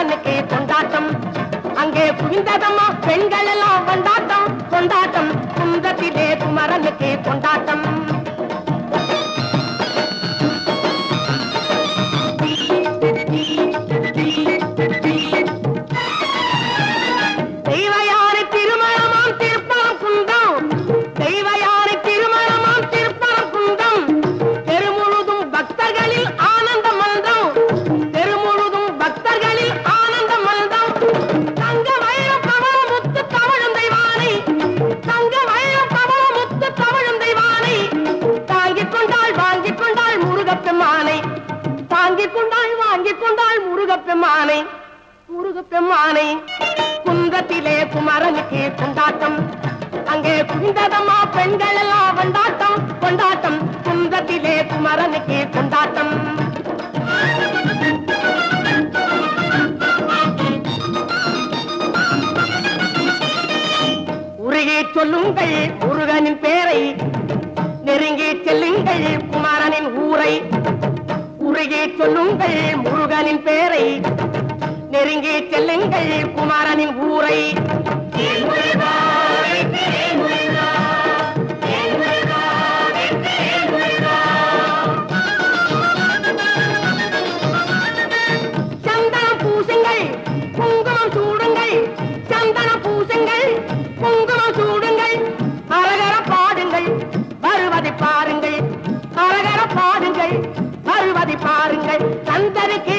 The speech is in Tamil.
குமரனுக்கு கொண்டாட்டம் அங்கே குவிந்ததம்மா பெண்கள் எல்லாம் கொண்டாட்டம் கொண்டாட்டம் குந்தத்திலே குமரனுக்கு கொண்டாட்டம் தெய்வயானை திருமணமாம் திருப்பரம் குந்தம் தெய்வயானை திருமணமாம் திருப்பரம் குந்தம் தெருமுழுதும் பக்தர்களில் ஆனந்த மந்தம் தெருமுழுதும் பக்தர்களில் ஆனந்த மந்தம் தங்க வைர பவள முத்து தவழும் தெய்வானை தங்க வைர பவள முத்து தவழும் தெய்வானை தாங்கிக் கொண்டாள் வாங்கிக் கொண்டாள் முருகப்பெம்மானை தாங்கிக் கொண்டாள் வாங்கிக் கொண்டாள் முருகப்பெம்மானை முருகப்பெம்மானை குந்தத்திலே குமரனுக்கு கொண்டாட்டம் அங்கே குவிந்ததம்மா பெண்கள் எல்லாம் கொண்டாட்டம் கொண்டாட்டம் குந்தத்திலே குமரனுக்கு கொண்டாட்டம் உருகி சொல்லுங்கள் முருகனின் பேரை நெருங்கி செல்லுங்கள் குமரனின் ஊரை உருகி சொல்லுங்கள் முருகனின் பேரை நெருங்கி செல்லுங்கள் குமாரனின் ஊரை சந்தனம் பூசுங்கள் குங்குமம் சூடுங்கள் சந்தனம் பூசுங்கள் குங்குமம் சூடுங்கள் அரகர பாடுங்கள் வருவதை பாருங்கள் அரகர பாடுங்கள் வருவதை பாருங்கள் சந்தருக்கு